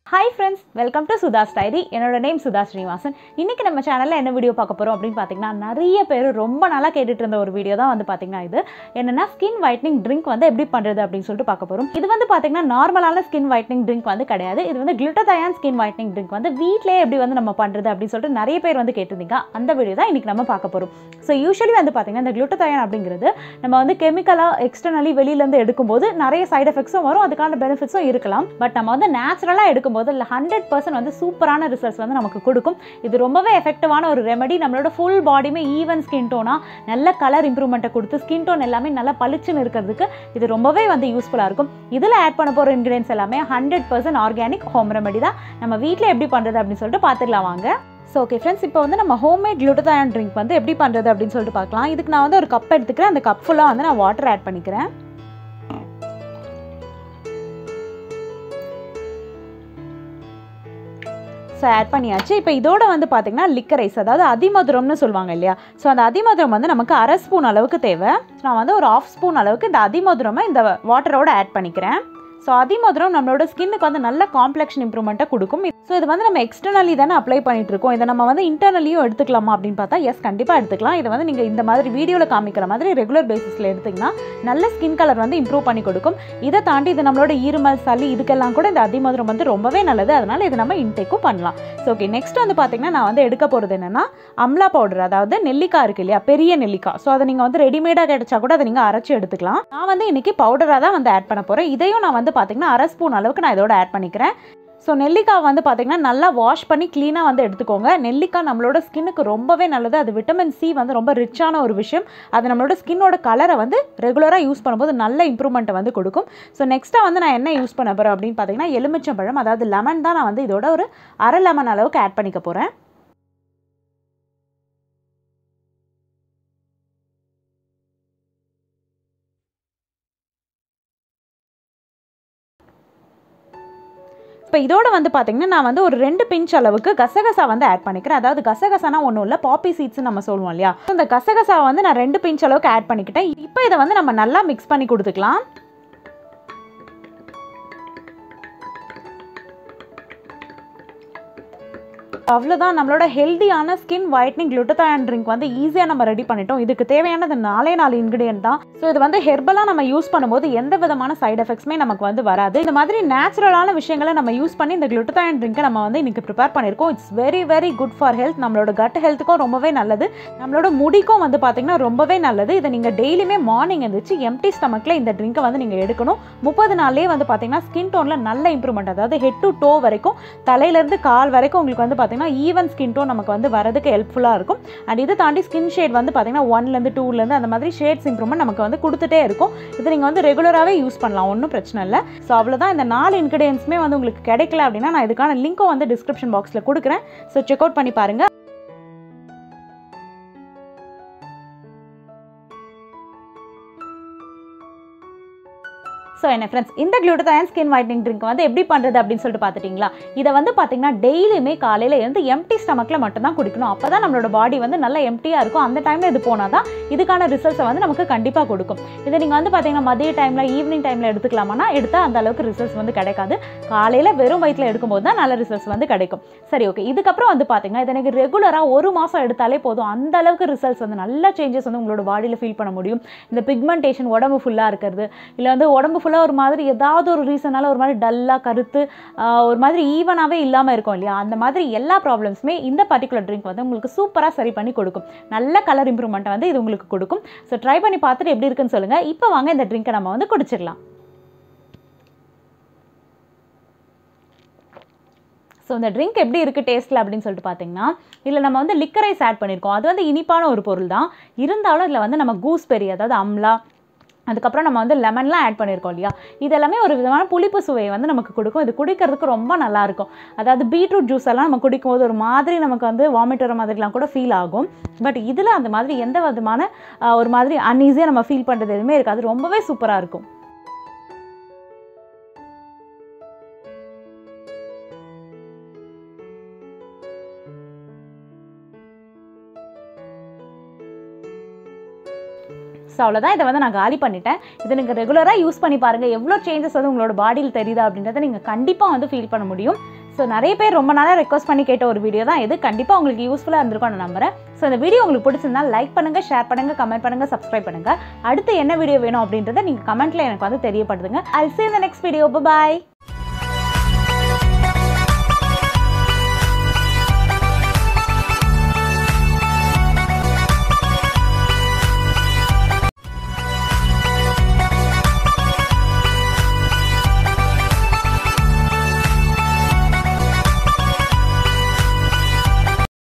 hi friends welcome to Sudha story என்னோட name Sudha Srinivasan இன்னைக்கு நம்ம சேனலில் என்ன வீடியோ பார்க்க போகிறோம் அப்படின்னு பார்த்தீங்கன்னா நிறைய பேர் ரொம்ப நாளாக கேட்டுட்டு இருந்த ஒரு வீடியோ தான் வந்து பார்த்தீங்கன்னா இது என்னன்னா ஸ்கின் ஒயிட்னிங் ட்ரிங்க் வந்து எப்படி பண்ணுறது அப்படின்னு சொல்லிட்டு பார்க்க போகிறோம் இது வந்து பார்த்தீங்கன்னா நார்மலான ஸ்கின் ஒயிட்னிங் ட்ரிங்க் வந்து கிடையாது இது வந்து கிளுட்டதயான் ஸ்கின் ஒயிட்னிங் ட்ரிங்க் வந்து வீட்டிலேயே எப்படி வந்து நம்ம பண்ணுறது அப்படின்னு சொல்லிட்டு நிறைய பேர் வந்து கேட்டிருந்தீங்க அந்த வீடியோ தான் இன்னைக்கு நம்ம பார்க்க போகிறோம் ஸோ யூஸ்வலி வந்து பார்த்தீங்கன்னா இந்த கிளுட்டதயான் அப்படிங்கிறது நம்ம வந்து கெமிக்கலாக எக்ஸ்டர்னலி வெளியிலேருந்து எடுக்கும்போது நிறைய சைடு எஃபெக்ட்ஸும் வரும் அதுக்கான பெனிஃபிட்ஸும் இருக்கலாம் பட் நம்ம வந்து நேச்சுரலாக எடுக்கும்போது இல்லை ஹண்ட்ரட் பர்சன்ட் வந்து சூப்பரான ரிசல்ட்ஸ் வந்து நமக்கு கொடுக்கும் இது ரொம்பவே எஃபெக்டிவான ஒரு ரெமெடி நம்மளோட ஃபுல் பாடியுமே ஈவன் ஸ்கின் டோனாக நல்ல கலர் இம்ப்ரூவ்மெண்ட்டை கொடுத்து ஸ்கின் டோன் எல்லாமே நல்லா பளிச்சுன்னு இருக்கிறதுக்கு இது ரொம்பவே வந்து யூஸ்ஃபுல்லாக இருக்கும் இதில் ஆட் பண்ண போகிற இன்க்ரீடியன்ஸ் எல்லாமே hundred percent organic home remedy தான் நம்ம வீட்டில் எப்படி பண்ணுறது அப்படின்னு சொல்லிட்டு பார்த்துக்கலாம் வாங்க ஸோ ஓகே ஃப்ரெண்ட்ஸ் இப்போ வந்து நம்ம ஹோம்மேட் குளுட்டதாயன் ட்ரிங்க் வந்து எப்படி பண்ணுறது அப்படின்னு சொல்லிட்டு பார்க்கலாம் இதுக்கு நான் வந்து ஒரு கப் எடுத்துக்கிறேன் அந்த கப் ஃபுல்லாக வந்து நான் வாட்டர் ஆட் பண்ணிக்கிறேன் ஸோ ஆட் பண்ணியாச்சு இப்போ இதோட வந்து பார்த்தீங்கன்னா லிக்கரைஸ் அதாவது அதிமதுரம்னு சொல்லுவாங்க இல்லையா ஸோ அந்த அதிமதுரம் வந்து நமக்கு அரை ஸ்பூன் அளவுக்கு தேவை நான் வந்து ஒரு ஆஃப் ஸ்பூன் அளவுக்கு இந்த அதிமதுரமை இந்த வாட்டரோட ஆட் பண்ணிக்கிறேன் ஸோ அதிமதுரம் நம்மளோட ஸ்கின்னுக்கு வந்து நல்ல காம்ப்ளெக்ஷன் இம்ப்ரூவ்மெண்ட்டை கொடுக்கும் ஸோ இது வந்து நம்ம எக்ஸ்டர்னலி தானே அப்ளை பண்ணிட்டு இருக்கோம் இதை நம்ம வந்து இன்டர்னலியும் எடுத்துக்கலாமா அப்படின்னு பார்த்தா எஸ் கண்டிப்பாக எடுத்துக்கலாம் இதை வந்து நீங்கள் இந்த மாதிரி வீடியோவில் காமிக்கிற மாதிரி ரெகுலர் பேசிஸில் எடுத்திங்கன்னா நல்ல ஸ்கின் கலர் வந்து இம்ப்ரூவ் பண்ணி கொடுக்கும் இதை தாண்டி இது நம்மளோட இருமல் சளி இதுக்கெல்லாம் கூட இந்த அதிமதுரம் வந்து ரொம்பவே நல்லது அதனால் இது நம்ம இன்டேக்கும் பண்ணலாம் ஸோ ஓகே நெக்ஸ்ட் வந்து பார்த்தீங்கன்னா நான் வந்து எடுக்க போகிறது என்னென்னா அம்லா பவுடர் அதாவது நெல்லிக்காய் இருக்கு இல்லையா பெரிய நெல்லிக்காய் ஸோ அதை நீங்கள் வந்து ரெடிமேடாக கிடைச்சா கூட அதை நீங்கள் அரைச்சி எடுத்துக்கலாம் நான் வந்து இன்னைக்கு பவுடராக தான் வந்து ஆட் பண்ண போகிறேன் இதையும் நான் வந்து பார்த்தீங்கன்னா அரை ஸ்பூன் அளவுக்கு நான் இதோட ஆட் பண்ணிக்கிறேன் ஸோ நெல்லிக்காய் வந்து பார்த்திங்கன்னா நல்லா வாஷ் பண்ணி க்ளீனாக வந்து எடுத்துக்கோங்க நெல்லிக்காய் நம்மளோட ஸ்கின்னுக்கு ரொம்பவே நல்லது அது விட்டமின் சி வந்து ரொம்ப ரிச்சான ஒரு விஷயம் அது நம்மளோட ஸ்கின்னோட கலரை வந்து ரெகுலராக யூஸ் பண்ணும்போது நல்ல இம்ப்ரூவ்மெண்ட்டை வந்து கொடுக்கும் ஸோ நெக்ஸ்ட்டாக வந்து நான் என்ன யூஸ் பண்ண போகிறேன் அப்படின்னு பார்த்தீங்கன்னா எலுமிச்சம்பழம் அதாவது லெமன் தான் நான் வந்து இதோட ஒரு அரை லெமன் அளவுக்கு ஆட் பண்ணிக்க போகிறேன் இப்போ இதோட வந்து பார்த்தீங்கன்னா நான் வந்து ஒரு ரெண்டு பிஞ்ச் அளவுக்கு கசகசா வந்து ஆட் பண்ணிக்கிறேன் அதாவது கசகசானா ஒன்றும் இல்லை பாப்பி சீட்ஸ் நம்ம சொல்லுவோம் இல்லையா இந்த கசகசாவை வந்து நான் ரெண்டு பிஞ்ச் அளவுக்கு ஆட் பண்ணிக்கிட்டேன் இப்போ இதை வந்து நம்ம நல்லா மிக்ஸ் பண்ணி கொடுத்துக்கலாம் அவ்வளோதான் நம்மளோட ஹெல்தியான ஸ்கின் ஒயிட்னிங் குளுட்டதாயன் ட்ரிங்க் வந்து ஈஸியாக நம்ம ரெடி பண்ணிட்டோம் இதுக்கு தேவையானது நாலே நாலு இன்க்ரீடியன்ட் தான் ஸோ இது வந்து ஹெர்பலாக நம்ம யூஸ் பண்ணும்போது எந்த விதமான சைட் எஃபெக்ட்ஸுமே நமக்கு வந்து வராது இந்த மாதிரி நேச்சுரலான விஷயங்களை நம்ம யூஸ் பண்ணி இந்த குளுட்டதாயன் ட்ரிங்கை நம்ம வந்து இன்னைக்கு ப்ரிப்பேர் பண்ணியிருக்கோம் it's very very good for health நம்மளோட கட் ஹெல்த்துக்கும் ரொம்பவே நல்லது நம்மளோட முடிக்கும் வந்து பார்த்தீங்கன்னா ரொம்பவே நல்லது இதை நீங்கள் டெய்லியுமே மார்னிங் எழுந்திரிச்சு எம்டி ஸ்டமக்கில் இந்த ட்ரிங்கை வந்து நீங்கள் எடுக்கணும் முப்பது நாள்லேயே வந்து பார்த்தீங்கன்னா ஸ்கின் டோனில் நல்ல இம்ப்ரூவ்மெண்ட் அதாவது ஹெட் டு டோ வரைக்கும் தலையிலேருந்து கால் வரைக்கும் உங்களுக்கு வந்து பார்த்தீங்கன்னா ஈவன் ஸ்கின் டோன் நமக்கு வந்து வரதுக்கு ஹெல்ப்ஃபுல்லாக இருக்கும் அண்ட் இதை தாண்டி ஸ்கின் ஷேட் வந்து பார்த்தீங்கன்னா ஒன்லேருந்து டூலேருந்து அந்த மாதிரி ஷேட்ஸ் இம்ப்ரூவ்மெண்ட் நமக்கு வந்து கொடுத்துட்டே இருக்கும் இது நீங்கள் வந்து ரெகுலராகவே யூஸ் பண்ணலாம் ஒன்றும் பிரச்சனை இல்லை ஸோ அவ்வளோதான் இந்த நாலு இன்க்ரீடியன்ஸுமே வந்து உங்களுக்கு கிடைக்கல அப்படின்னா நான் இதுக்கான லிங்க்கும் வந்து டிஸ்கிரிப்ஷன் பாக்ஸில் கொடுக்குறேன் ஸோ செக் அவுட் பண்ணி பாருங்கள் ஸோ என்ன ஃப்ரெண்ட்ஸ் இந்த குளூட்டதாயன் ஸ்கின் ஒயிட்னிங் ட்ரிங்க் வந்து எப்படி பண்ணுறது அப்படின்னு சொல்லிட்டு பார்த்துட்டிங்களா இதை வந்து பார்த்தீங்கன்னா டெய்லியுமே காலையில் இருந்து எம்டி ஸ்டமக்கில் மட்டும்தான் குடிக்கணும் அப்போ தான் நம்மளோட பாடி வந்து நல்லா எம்டியாக இருக்கும் அந்த டைமில் இது போனால் தான் இதுக்கான ரிசல்ட்ஸை வந்து நமக்கு கண்டிப்பாக கொடுக்கும் இதை நீங்கள் வந்து பார்த்தீங்கன்னா மதிய டைமில் ஈவினிங் டைமில் எடுத்துக்கலாமா எடுத்தால் அந்த அளவுக்கு ரிசல்ட்ஸ் வந்து கிடைக்காது காலையில் வெறும் வயிற்றில் எடுக்கும்போது தான் நல்ல ரிசல்ட்ஸ் வந்து கிடைக்கும் சரி ஓகே இதுக்கப்புறம் வந்து பார்த்தீங்கன்னா இதை எனக்கு ரெகுலராக ஒரு மாதம் எடுத்தாலே போதும் அந்த அளவுக்கு ரிசல்ட்ஸ் வந்து நல்ல சேஞ்சஸ் வந்து உங்களோட பாடியில் ஃபீல் பண்ண முடியும் இந்த பிக்மெண்டேஷன் உடம்பு ஃபுல்லாக இருக்கிறது இல்லை வந்து உடம்பு ஃபுல்லாக ஒரு மாதிரி ஏதாவது ஒரு ரீசனால ஒரு மாதிரி டல்லாக கருத்து ஒரு மாதிரி ஈவனாகவே இல்லாமல் இருக்கும் இல்லையா அந்த மாதிரி எல்லா ப்ராப்ளம்ஸுமே இந்த பர்டிகுலர் ட்ரிங்க் வந்து உங்களுக்கு சூப்பராக சரி பண்ணி கொடுக்கும் நல்ல கலர் இம்ப்ரூவ்மெண்ட்டை வந்து இது உங்களுக்கு கொடுக்கும் ஸோ ட்ரை பண்ணி பார்த்துட்டு எப்படி இருக்குன்னு சொல்லுங்கள் இப்போ வாங்க இந்த ட்ரிங்கை நம்ம வந்து குடிச்சிடலாம் ஸோ இந்த ட்ரிங்க் எப்படி இருக்குது டேஸ்ட்டில் அப்படின்னு சொல்லிட்டு பார்த்தீங்கன்னா இதில் நம்ம வந்து லிக்கரைஸ் ஆட் பண்ணியிருக்கோம் அது வந்து இனிப்பான ஒரு பொருள் தான் இருந்தாலும் இதில் வந்து நம்ம கூஸ்பெரி அதாவது அம்லா அதுக்கப்புறம் நம்ம வந்து லெமன்லாம் ஆட் பண்ணியிருக்கோம் இல்லையா இது எல்லாமே ஒரு விதமான புளிப்பு சுவையை வந்து நமக்கு கொடுக்கும் இது குடிக்கிறதுக்கு ரொம்ப நல்லாயிருக்கும் அதாவது பீட்ரூட் ஜூஸ் எல்லாம் நம்ம குடிக்கும்போது ஒரு மாதிரி நமக்கு வந்து வாமிட் வர மாதிரிலாம் கூட ஃபீல் ஆகும் பட் இதில் அந்த மாதிரி எந்த விதமான ஒரு மாதிரி அன்ஈஸியாக நம்ம ஃபீல் பண்ணுறது எதுவுமே இருக்காது ரொம்பவே சூப்பராக இருக்கும் ஸோ அவ்வளோதான் இதை வந்து நான் காலி பண்ணிட்டேன் இதை நீங்கள் ரெகுலராக யூஸ் பண்ணி பாருங்கள் எவ்வளோ சேஞ்சஸ் வந்து உங்களோட பாடியில் தெரியுதா அப்படின்றத நீங்கள் கண்டிப்பாக வந்து ஃபீல் பண்ண முடியும் ஸோ நிறைய பேர் ரொம்ப நாளாக ரெக்வஸ்ட் பண்ணி கேட்ட ஒரு வீடியோ தான் இது கண்டிப்பாக உங்களுக்கு யூஸ்ஃபுல்லாக இருந்திருக்கும் நான் நம்புறேன் ஸோ இந்த வீடியோ உங்களுக்கு பிடிச்சிருந்தா லைக் பண்ணுங்கள் ஷேர் பண்ணுங்கள் கமெண்ட் பண்ணுங்கள் சப்ஸ்கிரைப் பண்ணுங்கள் அடுத்து என்ன வீடியோ வேணும் அப்படின்றத நீங்கள் கமெண்ட்டில் எனக்கு வந்து தெரியப்படுத்துங்க ஐ see you in the next video bye bye